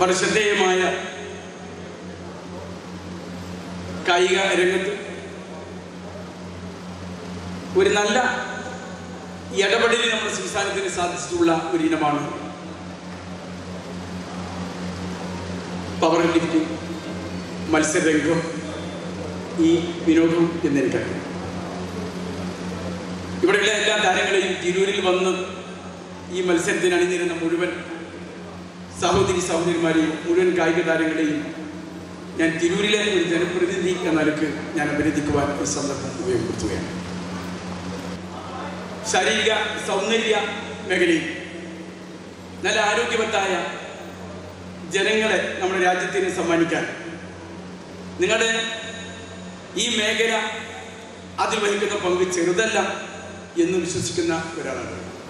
വളരെ ശ്രദ്ധേയമായ കായിക രംഗത്ത് ഒരു നല്ല ഇടപെടലിൽ നമ്മുടെ സംസ്ഥാനത്തിന് സാധിച്ചിട്ടുള്ള ഒരു ഇനമാണ് പവർ ലിഫ്റ്റിംഗ് മത്സരരംഗം ഈ വിനോദം എന്നെനിക്കറിയാം ഇവിടെയുള്ള എല്ലാ താരങ്ങളെയും തിരൂരിൽ വന്ന് ഈ മത്സരത്തിന് അണിനിരുന്ന മുഴുവൻ സഹോദരി സഹോദരിമാരെയും മുഴുവൻ കായിക താരങ്ങളെയും ഞാൻ തിരൂരിലെ ഒരു ജനപ്രതിനിധി എന്ന നിലക്ക് ഞാൻ അഭിനന്ദിക്കുവാൻ ഈ സന്ദർഭം ഉപയോഗപ്പെടുത്തുകയാണ് ശാരീരിക സൗന്ദര്യ മേഖലയിൽ നല്ല ആരോഗ്യവത്തായ ജനങ്ങളെ നമ്മുടെ രാജ്യത്തിന് സമ്മാനിക്കാൻ നിങ്ങളുടെ ഈ മേഖല അതിൽ വഹിക്കുന്ന പങ്ക് ചെറുതല്ല എന്ന് വിശ്വസിക്കുന്ന ഒരാളാണ്